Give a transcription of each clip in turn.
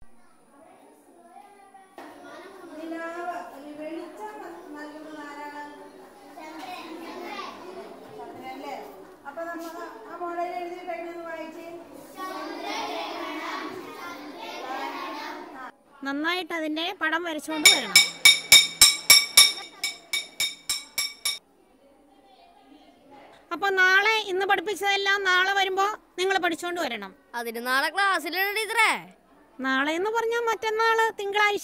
നിലാവ് അല്ലെങ്കിൽ വെളിച്ചം നൽകുന്നത് ആരാണ് ചന്ദ്രനല്ലേ അപ്പൊ നമ്മൾ ആ മോഡൽ എഴുതി കഴിഞ്ഞൊന്ന് വായിച്ചേ നന്നായിട്ട് അതിന്റെ പടം വരച്ചുകൊണ്ട് വരണം അപ്പൊ നാളെ ഇന്ന് പഠിപ്പിച്ചതെല്ലാം നാളെ വരുമ്പോ നിങ്ങൾ പഠിച്ചുകൊണ്ട് വരണം അതിന് നാളെ ക്ലാസ്സിലുണ്ട് ടീച്ചറേ നാളെ എന്ന് പറഞ്ഞാൽ മറ്റന്നാള് തിങ്കളാഴ്ച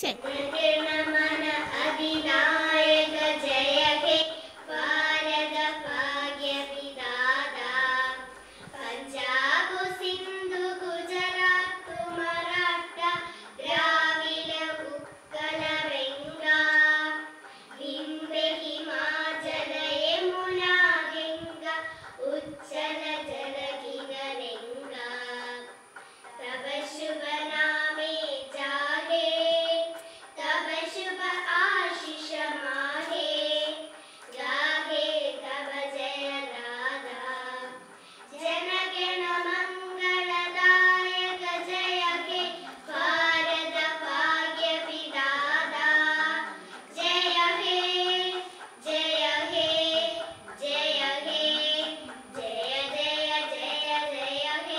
ഉജ്ജല ജലകിനരംഗ तब शुभ नामे जागे तब शुभ आशीष मागे गाहे तब जय राधा जनगण मंगलदायक जय हे भारत भाग्य विदाता जय हे जय हे जय हे जय जय जय जय हे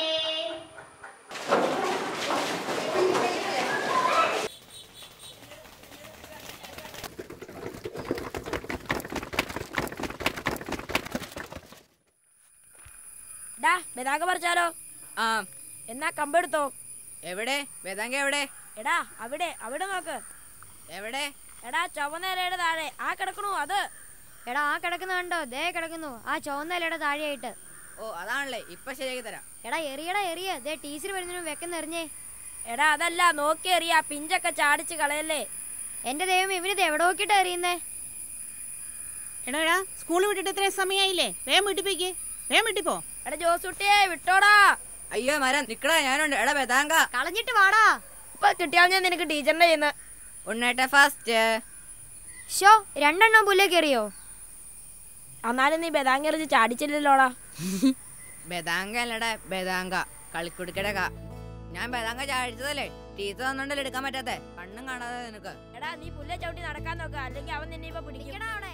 ഡാ ബദാക പറിച്ചാലോ ആ എന്നാ കമ്പെടുത്തോ എവിടെ വേദാങ്ക എവിടെ എടാ അവിടെ അവിടെ നോക്ക് എവിടെ എടാ ചുവന്ന ഇലയുടെ താഴെ ആ കിടക്കണു അത് എടാ ആ കിടക്കുന്ന കണ്ടോ ദേ കിടക്കുന്നു ആ ചുവന്ന ഇലയുടെ താഴെയായിട്ട് ഓ അതാണല്ലേ ഇപ്പൊ ശരിയാക്കി തരാം എടാ എറിയടാ എറിയ ദേ ടീച്ചർ വരുന്നതിനും വെക്കുന്ന എറിഞ്ഞേ എടാ അതല്ല നോക്കി എറിയാ പിഞ്ചൊക്കെ ചാടിച്ച് കളയല്ലേ എന്റെ ദൈവം ഇവനിത് എവിടെ നോക്കിട്ടാ എറിയുന്നേ എടാ എടാ സ്കൂൾ വിട്ടിട്ട് ഇത്രയും സമയമായില്ലേ വേഗം വീട്ടിപ്പോയിക്ക് വേഗം വീട്ടിപ്പോ എടാ ജോസൂട്ടിയെ വിട്ടോടാ അയ്യോ മരം നിക്കടാ ഞാനുണ്ട് എടാ വേദാങ്ക കളഞ്ഞിട്ട് വാടാ ഇപ്പൊ കിട്ടിയാൽ ഞാൻ നിനക്ക് ടീച്ചറിന്റെ ചെയ്യുന്ന ഉണ്ണേട്ട ഫാസ്റ്റ് ഷോ രണ്ടെണ്ണം പുല്ലേക്ക് എറിയോ എന്നാലും നീ ബദാങ്ങ എറിഞ്ഞ് ചാടിച്ചില്ലല്ലോടാ ബദാങ്ക അല്ലടാ ബദാങ്ക കളിക്കുടുക്കട കാ ഞാൻ ബദാങ്ക ചാടിച്ചതല്ലേ ടീച്ചർ തന്നുണ്ടല്ലോ എടുക്കാൻ പറ്റാത്തെ കണ്ണും കാണാതെ നിനക്ക് എടാ നീ പുല്ല ചവിട്ടി നടക്കാൻ നോക്ക അല്ലെങ്കിൽ അവൻ നിന്നെ ഇപ്പൊ പിടിക്കും അവിടെ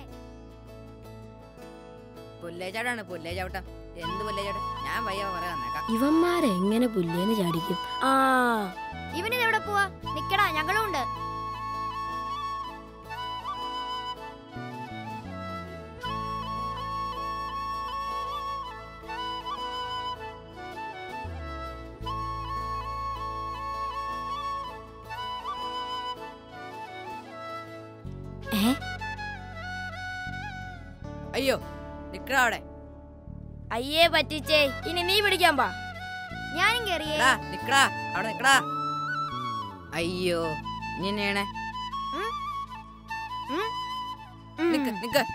പുല്ലേ ചാടാണ് പുല്ലേ ചവിട്ടം എന്ത് പുല്ലേ ചാട്ടം ഞാൻ വയ്യ പറയാൻ തന്നേക്കാം ഇവന്മാരെങ്ങനെ പുല്ലേന്ന് ചാടിക്കും ആ ഇവനിത് എവിടെ പോവാ നിക്കടാ ഞങ്ങളും ഉണ്ട് അയ്യോ നിക്കടാ അവിടെ അയ്യേ പറ്റിച്ചേ ഇനി നീ പിടിക്കാൻ പാ ഞാനും കയറിയേ എടാ നിക്കടാ അവിടെ നിക്കടാ അയ്യോ നീ എന്നെയാണേ നിക്ക് നിക്ക്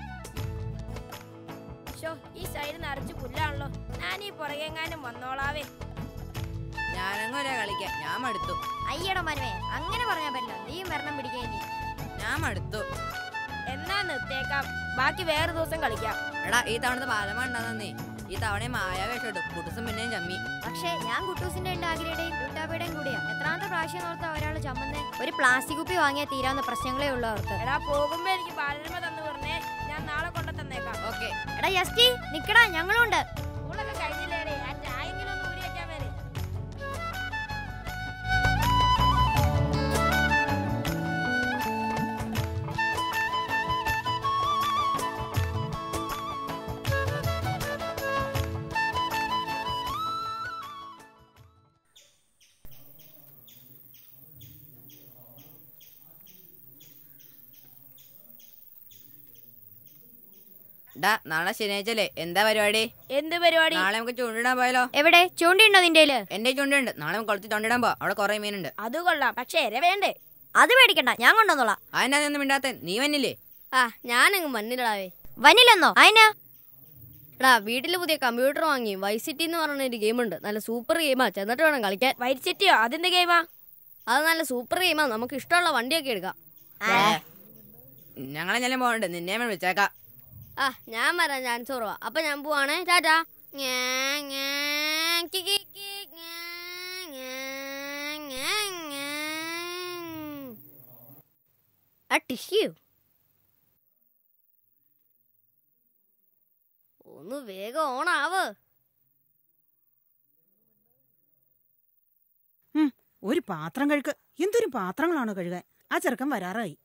ഷോ ഈ സൈഡ് നിറച്ച് പുല്ലാണല്ലോ ഞാൻ ഈ പുറകെങ്ങാനും വന്നോളാവേ ഞാനങ്ങ് ഒരാ കളിക്കാം ഞാൻ മടുത്തു അയ്യടാ മനുവേ അങ്ങനെ പറഞ്ഞാ പറ്റില്ല നീയും വരണം പിടിക്കാൻ ഇനി ഞാൻ മടുത്തു എന്നാ നിർത്തേക്കാം ബാക്കി വേറെ ദിവസം കളിക്കാം എടാ ഈ തവണത്തെ പാലമ ഉണ്ടാകുന്ന നീ ഈ തവണ മായാവേഷം ഇടും കുട്ടുസും പിന്നെയും ചമ്മി പക്ഷേ ഞാൻ കുട്ടൂസിന്റെ ഉണ്ടാഗ്രയുടെയും ലുട്ടാബിയുടെയും കൂടിയാ എത്രാമത്തെ പ്രാവശ്യം ഓർത്താ ഒരാൾ ചമ്മന്ന് ഒരു പ്ലാസ്റ്റിക് കുപ്പി വാങ്ങിയാൽ തീരാവുന്ന പ്രശ്നങ്ങളേ ഉള്ളൂ അവർക്ക് എടാ പോകുമ്പോ എനിക്ക് ബാലരമ തന്നു പറഞ്ഞേ ഞാൻ നാളെ കൊണ്ടു തന്നേക്കാം ഓക്കെ എടാ യസ്റ്റി നിക്കടാ ഞങ്ങളുണ്ട് സ്കൂളൊക്കെ കഴിഞ്ഞില്ലേടേ ആ ചായെങ്കിലും ഒന്ന് ഊരി വെക്കാൻ വരെ ഡാ നാളെ ശനിയാഴ്ചല്ലേ എന്താ പരിപാടി എന്ത് പരിപാടി നാളെ നമുക്ക് ചൂണ്ടിടാൻ പോയാലോ എവിടെ ചൂണ്ടിയുണ്ടോ നിന്റെയില് എന്റെ ചൂണ്ടുണ്ട് നാളെ നമുക്ക് കുളത്തിൽ ചൂണ്ടിടാൻ പോ അവിടെ കുറെ മീനുണ്ട് അത് കൊള്ളാം പക്ഷെ എര വേണ്ടേ അത് മേടിക്കണ്ട ഞാൻ കൊണ്ടുവന്നോളാം അതിനാ നീ ഒന്നും മിണ്ടാത്ത നീ വന്നില്ലേ ആ ഞാനങ്ങ് മണ്ണിലടാവേ വനില്ലെന്നോ അതിനാ എടാ വീട്ടിൽ പുതിയ കമ്പ്യൂട്ടർ വാങ്ങി വൈ സിറ്റി എന്ന് പറഞ്ഞ ഒരു ഗെയിം ഉണ്ട് നല്ല സൂപ്പർ ഗെയിമാ ചെന്നിട്ട് വേണം കളിക്കാൻ വൈറ്റ് സിറ്റിയോ അതെന്ത് ഗെയിമാ അത് നല്ല സൂപ്പർ ഗെയിമാ നമുക്ക് ഇഷ്ടമുള്ള വണ്ടിയൊക്കെ എടുക്കാം ഞങ്ങളെ ഞാൻ പോകണ്ട് നിന്നെ ഞാൻ വിളിച്ചേക്കാം ആ ഞാൻ വരാൻ ചാൻസ് കുറവാ അപ്പൊ ഞാൻ പോവാണേ ടാറ്റാ ഞാ, ഞാ, കി, കി, കി, ഞാ, ഞാ, ഞാ, ഞാ. ആ ടിഷ്യൂ ഒന്ന് വേഗം ഓണാവ് ഒരു പാത്രം കഴുക്ക് എന്തൊരു പാത്രങ്ങളാണ് കഴുകാൻ ആ ചെറുക്കൻ വരാറായി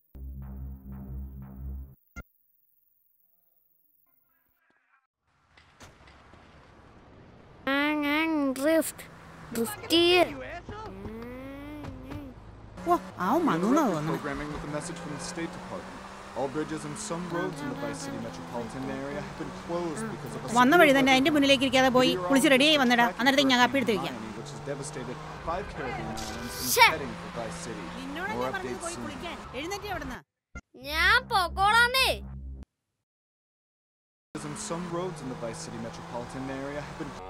ഡ്രിഫ്റ്റ് ഡ്രിഫ്റ്റ് ഓ അവൻ വന്നു തോന്നുന്നു Programming with a message from the State Department. All bridges and some roads in the Vice City metropolitan area have been closed because of a വന്ന severe വഴി തന്നെ അതിന്റെ മുന്നിലേക്ക് ഇരിക്കാതെ പോയി meteorological കുളിച്ച് റെഡിയായി വന്നടാ package അന്നേരത്തേക്ക് ഞാൻ of കാപ്പി എടുത്ത് വെക്കാം Hermione, which has devastated five Caribbean islands and ശ്ശെ. is heading for Vice City. More updates soon. എഴുന്നേറ്റ് അവിടുന്ന് ഞാൻ പൊക്കോളാന്നേ And some roads in the Vice City metropolitan area have been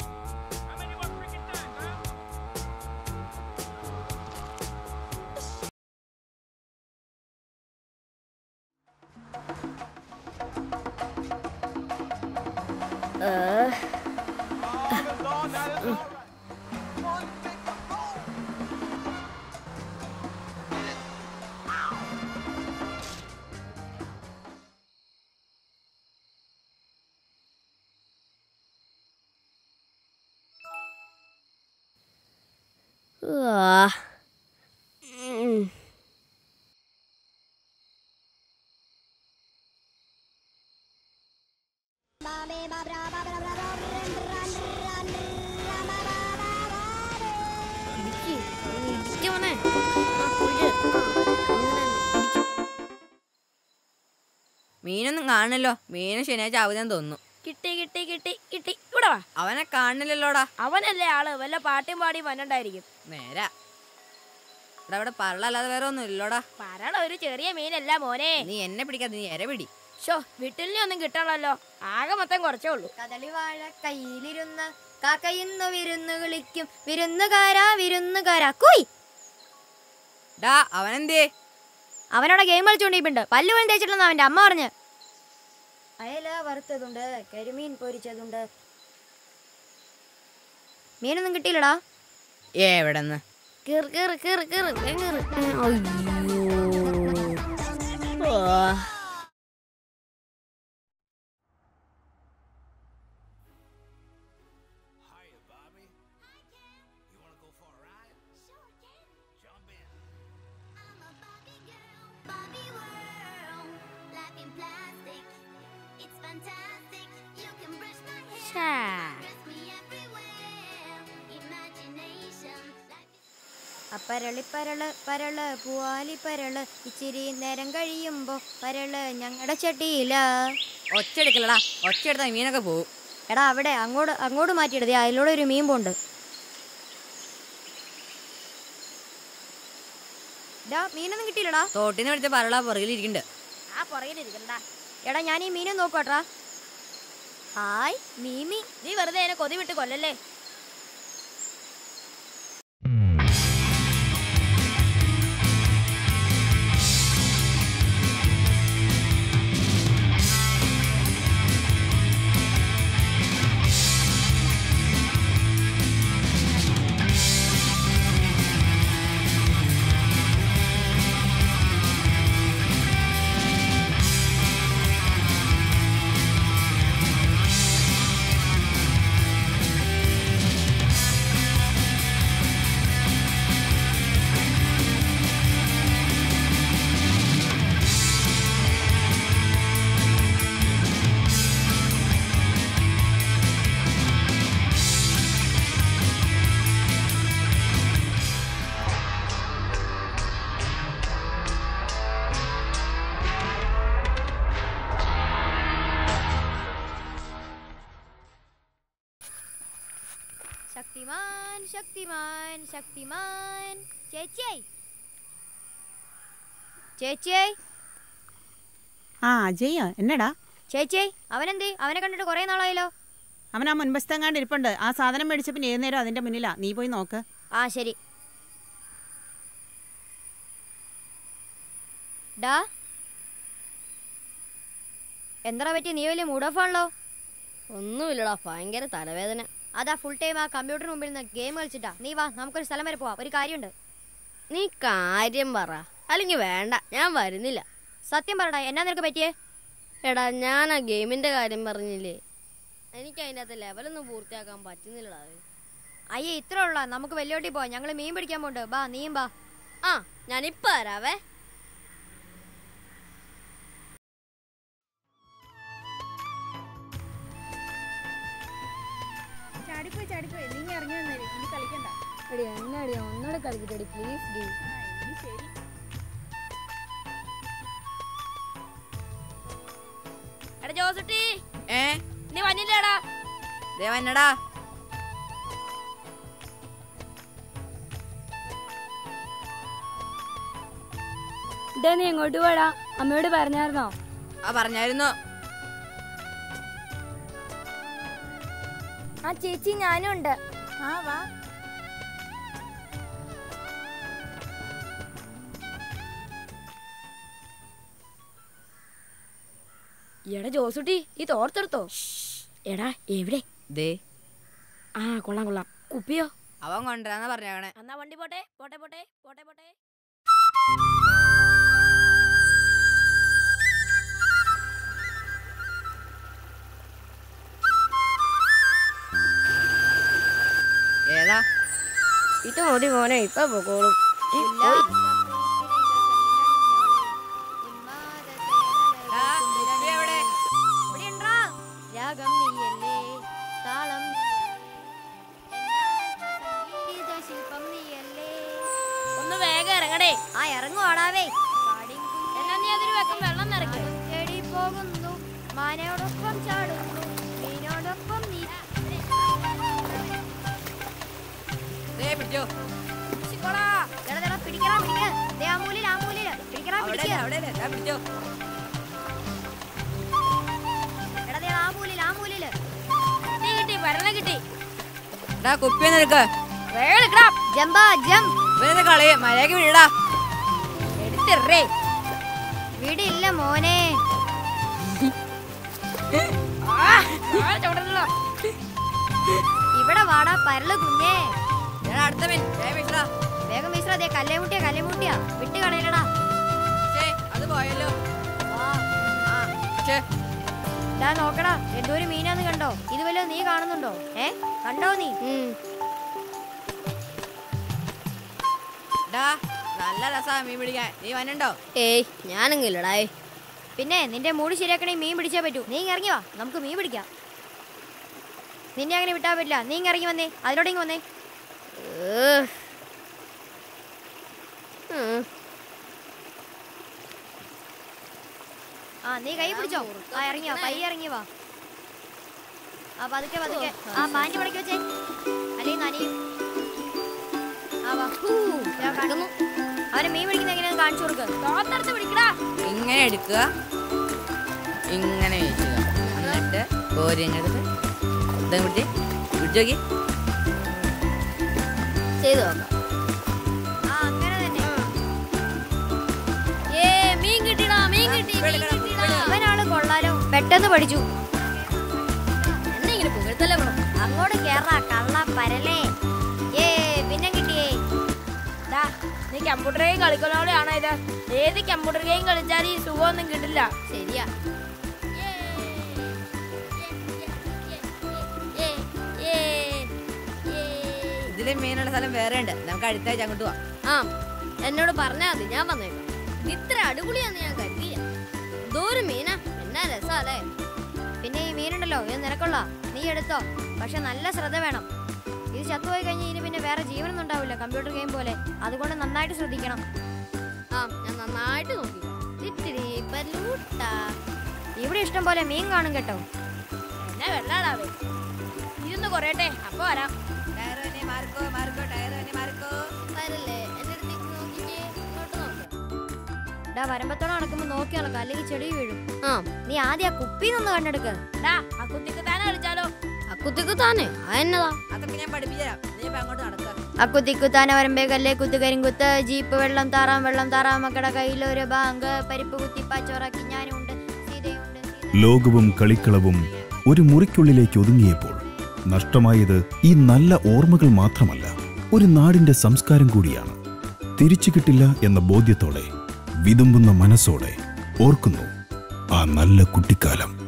ആ. ഉം. ഇടിക്ക്. ഇടിക്ക് മോനെ. ആ, കുഴി. ആ, അങ്ങനെ ഇടിക്ക്. മീനൊന്നും കാണണല്ലോ മീന് ശനിയാഴ്ച അവധിയാന്ന് തോന്നുന്നു കിട്ടി കിട്ടി കിട്ടി കിട്ടി ഇവിടെ വാ അവനെ കാണണില്ലല്ലോടാ അവനല്ലേ ആള് വല്ല പാട്ടും പാടി വന്നിണ്ടായിരിക്കും നേരാ ഇവിടെ ഇവിടെ പറളല്ലാതെ വേറെ ഒന്നും ഇല്ലോടാ പറള ഒരു ചെറിയ മീനല്ല മോനെ നീ എന്നെ പിടിക്കാതെ നീ എര പിടി ഷോ വിട്ടിലിനെ ഒന്നും കിട്ടണല്ലോ ആകെ മൊത്തം കുറച്ചേ ഉള്ളൂ കദളി വാഴ കയ്യിലിരുന്ന കാക്കയിന്നു വിരുന്ന് വിളിക്കും വിരുന്നുകാരാ വിരുന്നുകാരാ കുയ് ഡാ അവനെന്തേ അവനോടെ ഗെയിം കളിച്ചോണ്ടിരിപ്പുണ്ട് പല്ല് പോലും തേച്ചിട്ടില്ലെന്ന് അവന്റെ അമ്മ പറഞ്ഞ് അയല വറുത്തതുണ്ട് കരിമീൻ പൊരിച്ചതുണ്ട് മീനൊന്നും കിട്ടിയില്ലടാ എവിടെന്ന് കേറ് കേറ് കേറ് കേറ് വേഗം കേറ് അയ്യോ ആ. Barbie world, life in plastic. It's fantastic. You can brush my hair, ഛാ. dress me everywhere. Imagination, life is അപ്പരളി പരള് പരള് പൂവാലി പരള് ഇച്ചിരി നേരം കഴിയുമ്പോ പരള് ഞങ്ങളുടെ ചട്ടിയില ഒച്ച എടുക്കലടാ ഒച്ച എടുത്താൽ മീനൊക്കെ പോവും എടാ അവിടെ അങ്ങോട്ട് അങ്ങോട്ട് മാറ്റിയിടതേ അതിലൂടെ ഒരു മീൻ പോണ്ട് ഡാ മീനൊന്നും കിട്ടിയില്ലടാ തോട്ടിന്ന് പിടിച്ച പറള പുറകിലിരിക്കുന്നുണ്ട് ആ പുറകിലിരിക്കണ്ട എടാ ഞാൻ ഈ മീനും നോക്കോട്ടാ ഹായ് മീമി നീ വെറുതെ എന്നെ കൊതി വിട്ട് കൊല്ലല്ലേ ശക്തിമാൻ ശക്തിമാൻ ശക്തിമാൻ ചേച്ചിയേ ചേച്ചിയേ ആ അജയ്യോ എന്നടാ ചേച്ചിയേ അവനെന്തേ അവനെ കണ്ടിട്ട് കുറെ നാളായല്ലോ അവൻ ആ മുൻപസ്തെങ്ങാണ്ട് ഇരിപ്പുണ്ട് ആ സാധനം മേടിച്ചപ്പോൾ ഏത് നേരം അതിന്റെ മുന്നിലാ നീ പോയി നോക്ക് ആ ശരി ഡാ എന്താ പറ്റി നീ വലിയ മൂഡ് ഓഫ് ആണല്ലോ ഒന്നുമില്ലടാ ഭയങ്കര തലവേദന അതാ ഫുൾ ടൈം ആ കമ്പ്യൂട്ടറിന് മുമ്പിൽ നിന്ന് ഗെയിം കളിച്ചിട്ടാ നീ വാ നമുക്കൊരു സ്ഥലം വരെ പോവാം ഒരു കാര്യമുണ്ട് നീ കാര്യം പറ അല്ലെങ്കിൽ വേണ്ട ഞാൻ വരുന്നില്ല സത്യം പറടാ എന്നാ നിനക്ക് പറ്റിയേ എടാ ഞാൻ ആ ഗെയിമിന്റെ കാര്യം പറഞ്ഞില്ലേ എനിക്ക് അതിൻ്റെ അകത്ത് ലെവലൊന്നും പൂർത്തിയാക്കാൻ പറ്റുന്നില്ലടാ അത്. അയ്യേ ഇത്ര ഉള്ള നമുക്ക് വെല്ലോട്ടി പോവാം ഞങ്ങൾ മീൻ പിടിക്കാൻ പോണ്ട് ബാ നീയും ബാ ആ ഞാനിപ്പോ വരാവേ ചാടിപ്പോയി ചാടിപ്പോയി നീ ഇറങ്ങി വന്നേരും ഇനി കളിക്കണ്ട എടി എന്നാടി ഒന്നുകൂടെ കളിക്കട്ടെടി പ്ലീസ് ഡി ആ ഇനി ശരി എടാ ജോസുട്ടി ഏ നീ വന്നില്ലേടാ ദേ വന്നടാ ഇതാ നീ എങ്ങോട്ട് പോടാ അമ്മയോട് പറഞ്ഞായിരുന്നോ ആ പറഞ്ഞായിരുന്നു ആ ചേച്ചി ഞാനും ഉണ്ട് ആ വാ എടാ ജോസുട്ടി ഈ തോർത്തെടുത്തോ എടാ എവിടെ ദേ ആ കൊള്ളാം കൊള്ളാം കുപ്പിയോ അവൻ കൊണ്ടുവരാന്നാ പറഞ്ഞേക്കണേ എന്നാ വണ്ടി പോട്ടെ പോട്ടെ പോട്ടെ പോട്ടെ പോട്ടെ ഏതാ ഇത് മതി മോനെ ഇപ്പൊ പോകോളും ആ, കുപ്പി എവിടെ രാഗം നീയല്ലേ താളം ശില്പം നീയല്ലേ ഒന്ന് വേഗം ഇറങ്ങടേ ആ ഇറങ്ങുവാടാവേ എന്നാ നീ അതിന് വെക്കം വെള്ളം നിറയ്ക്കും തേടി പോകുന്നു മാനയോടൊപ്പം ചാടുന്നു മീനോടൊപ്പം നീ ദേ പിടിച്ചോ എടാ, എടാ, പിടിക്കടാ, പിടിക്ക്. ദേ ആ മൂലയില്, ആ മൂലയില്. പിടിക്കടാ, അവിടെ പിടിക്ക്. അവിടെ ദാ പിടിച്ചോ എടാ, ദേ ആ മൂലയില്, ആ മൂലയില്. കിട്ടി കിട്ടി വരണം കിട്ടി എടാ കുപ്പി ഒന്ന് എടുക്ക് വേഗം എടുക്കടാ ജമ്പാ, ജം. ഇവനെന്താ കളി മര്യാദക്ക് വീടാ എടുത്തിറേ വിടില്ല മോനെ ഇവിടെ വാടാ പരല് കുഞ്ഞേ ഞാൻ അടുത്ത മിൻ വേഗം വീട്ടിലാ വേഗം വീശടാ ദേ കല്ലേമുട്ടിയാ കല്ലേമുട്ടിയാ വിട്ട് കളയലടാ ഛേ അത് പോയല്ലോ വാ ആ ഛേ ദാ നോക്കടാ എന്തോരം മീനാന്ന് കണ്ടോ ഇത് വല്ലോ നീ കാണുന്നുണ്ടോ ഏ കണ്ടോ നീ ഡാ നല്ല രസാ മീൻ പിടിക്കാൻ നീ വന്നുണ്ടോ ഏയ് ഞാനെങ്കിലടായേ പിന്നെ നിന്റെ മൂട് ശരിയാക്കണേ മീൻ പിടിച്ചേ പറ്റൂ നീ ഇങ്ങ് ഇറങ്ങി വാ നമുക്ക് മീൻ പിടിക്കാം നിന്നെ അങ്ങനെ വിട്ടാൻ പറ്റില്ല നീ ഇങ്ങ് ഇറങ്ങി വന്നേ അതിലോടെ ഇങ്ങ് വന്നേ ആ നീ കൈ പിടിച്ചോ ആ ഇറങ്ങി വാ പയ്യെ ഇറങ്ങി വാ ആ പതുക്കെ പതുക്കെ ആ പാൻറ് മടക്കി വെച്ചേ അല്ലെങ്കിൽ നനിയും ആ വാ ദാ കാണുന്നു അവനെ മീൻ പിടിക്കുന്ന എങ്ങനെയാന്ന് കാണിച്ചു കൊടുക്കുക തോർത്തെടുത്ത് പിടിക്കടാ ഇങ്ങനെ എടുക്കുക ഇങ്ങനെ വീശുക എന്നിട്ട് കോരിങ്ങെടുത്ത് ഇതും പിടിച്ച് പിടിച്ചു നോക്കി ചെയ്തു നോക്കാം ആ അങ്ങനെ തന്നെ ഏ മീൻ കിട്ടിടാ മീൻ കിട്ടി മീൻ കിട്ടിടാ അവനാള് കൊള്ളാലോ പെട്ടെന്ന് പഠിച്ചു എന്നെങ്കിലും പുകഴ്ത്തല്ലേ വേണം അങ്ങോട്ട് കേറാ കള്ള പരലേ ഏ പിന്നെ കിട്ടിയേ നീ കമ്പ്യൂട്ടർ ഗെയിം കളിക്കുന്നവളെയാണോ ഇത് ഏത് കമ്പ്യൂട്ടർ ഗെയിം കളിച്ചാലും ഈ സുഖമൊന്നും കിട്ടില്ല ശരിയാ ഇതിലും മീനുള്ള സ്ഥലം വേറെ ഉണ്ട് നമുക്ക് അടുത്ത ആഴ്ച അങ്ങോട്ട് പോവാം ആ എന്നോട് പറഞ്ഞാ മതി ഞാൻ വന്നേക്കാം ഇത് ഇത്ര അടിപൊളിയാന്ന് ഞാൻ കരുതിയ എന്തോരു മീനാ എന്നാ രസാലേ പിന്നെ ഈ മീനുണ്ടല്ലോ ഇത് നിനക്കുള്ള നീ എടുത്തോ പക്ഷെ നല്ല ശ്രദ്ധ വേണം ഇത് ചത്തുപോയി കഴിഞ്ഞാൽ ഇനി പിന്നെ വേറെ ജീവനൊന്നും ഉണ്ടാവില്ല കമ്പ്യൂട്ടർ ഗെയിം പോലെ അതുകൊണ്ട് നന്നായിട്ട് ശ്രദ്ധിക്കണം ആ ഞാൻ നന്നായിട്ട് നോക്കി ഇത്തിരി പല്ലൂട്ടാ ഇവിടെ ഇഷ്ടം പോലെ മീൻ കാണും കേട്ടോ എന്നെ വെള്ളാടാവേ ഇതൊന്ന് കുറയട്ടെ അപ്പൊ വരാം ടയർ തന്നെ മാർക്കോ മാർക്കോ ടയർ തന്നെ മാർക്കോ വരല്ലേ എന്റെ അടുത്തേക്ക് നോക്കിക്കേ ഇങ്ങോട്ട് നോക്ക് ഡാ വരമ്പത്തോടെ നടക്കുമ്പോ നോക്കി നടക്കാം അല്ലെങ്കിൽ ചെടി വീഴും ആ നീ ആദ്യം ആ കുപ്പിന്നൊന്ന് കണ്ടെടുക്ക് ഡാ ആ കുത്തിക്ക് താനെ കളിച്ചാലോ ആ കുത്തിക്ക് താനെ ആ എന്നതാ അതൊക്കെ ഞാൻ പഠിപ്പിച്ചുതരാം നീ ഇപ്പൊ അങ്ങോട്ട് നടക്കുക അക്കുത്തിക്കുത്താന വരമ്പേ കല്ലേ കുത്ത് കരിങ്കുത്ത് ജീപ്പ് വെള്ളം താറാം വെള്ളം താറാം മക്കട കയ്യിലൊരു ബാങ്ക് പരിപ്പ് കുത്തി പച്ചോറാക്കി ഞാനുണ്ട് സീതയുണ്ട് സീത ലോകവും കളിക്കളവും ഒരു മുറിക്കുള്ളിലേക്ക് ഒതുങ്ങിയപ്പോൾ നഷ്ടമായത് ഈ നല്ല ഓർമ്മകൾ മാത്രമല്ല ഒരു നാടിന്റെ സംസ്കാരം കൂടിയാണ് തിരിച്ചു കിട്ടില്ല എന്ന ബോധ്യത്തോടെ വിതുമ്പുന്ന മനസ്സോടെ ഓർക്കുന്നു ആ നല്ല കുട്ടിക്കാലം